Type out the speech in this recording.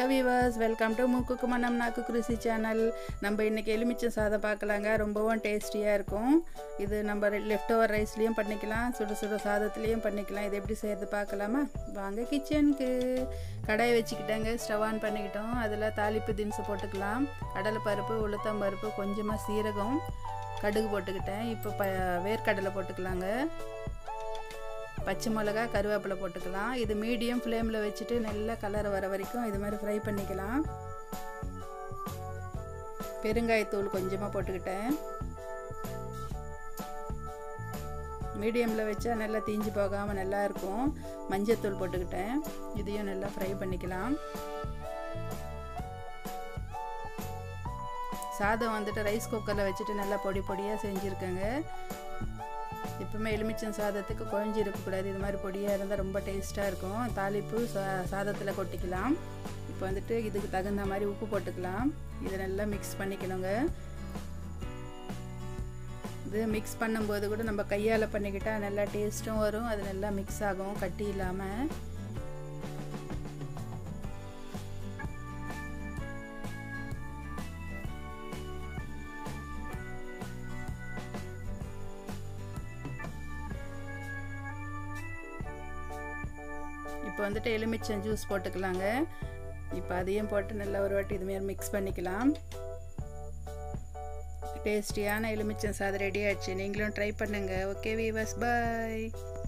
hello viewers welcome to மூக்குக்கு மனம் நாக்கு குருசி சேனல் நம்ம இன்றைக்கி எலுமிச்சம் சாதம் பார்க்கலாங்க ரொம்பவும் டேஸ்டியாக இருக்கும் இது நம்ம லெஃப்ட் ஓவர் ரைஸ்லேயும் பண்ணிக்கலாம் சுட சுட சாதத்துலேயும் பண்ணிக்கலாம் இது எப்படி செய்கிறது பார்க்கலாமா வாங்க கிச்சனுக்கு கடாய் வச்சுக்கிட்டாங்க ஸ்டவ் ஆன் பண்ணிக்கிட்டோம் அதில் தாளிப்பு தின்ஸு போட்டுக்கலாம் கடலை பருப்பு உளுத்தம் பருப்பு கொஞ்சமாக சீரகம் கடுகு போட்டுக்கிட்டேன் இப்போ ப வேர்க்கடலை போட்டுக்கலாங்க பச்சை மிளகா கருவேப்பிலை போட்டுக்கலாம் இது மீடியம் ஃப்ளேமில் வச்சுட்டு நல்லா கலர் வர வரைக்கும் இது மாதிரி ஃப்ரை பண்ணிக்கலாம் பெருங்காயத்தூள் கொஞ்சமாக போட்டுக்கிட்டேன் மீடியமில் வச்சா நல்லா தீஞ்சு போகாமல் நல்லா இருக்கும் மஞ்சத்தூள் போட்டுக்கிட்டேன் இதையும் நல்லா ஃப்ரை பண்ணிக்கலாம் சாதம் வந்துட்டு ரைஸ் குக்கரில் வச்சுட்டு நல்லா பொடி பொடியாக செஞ்சுருக்கேங்க எப்பவுமே எலுமிச்சம் சாதத்துக்கு குழஞ்சி இருக்கக்கூடாது இது மாதிரி பொடியாக இருந்தால் ரொம்ப டேஸ்ட்டாக இருக்கும் தாளிப்பு சா சாதத்தில் கொட்டிக்கலாம் இப்போ வந்துட்டு இதுக்கு தகுந்த மாதிரி உப்பு போட்டுக்கலாம் இதை நல்லா மிக்ஸ் பண்ணிக்கணுங்க இது மிக்ஸ் பண்ணும்போது கூட நம்ம கையால் பண்ணிக்கிட்டால் நல்லா டேஸ்ட்டும் வரும் அது நல்லா மிக்ஸ் ஆகும் கட்டி இல்லாமல் இப்போ வந்துட்டு எலுமிச்சம் ஜூஸ் போட்டுக்கலாங்க இப்போ அதையும் போட்டு நல்லா ஒரு வாட்டி இதுமாரி மிக்ஸ் பண்ணிக்கலாம் டேஸ்டியான எலுமிச்சம் சாதம் ரெடி ஆச்சு நீங்களும் ட்ரை பண்ணுங்கள் ஓகே வீவர்ஸ் பாய்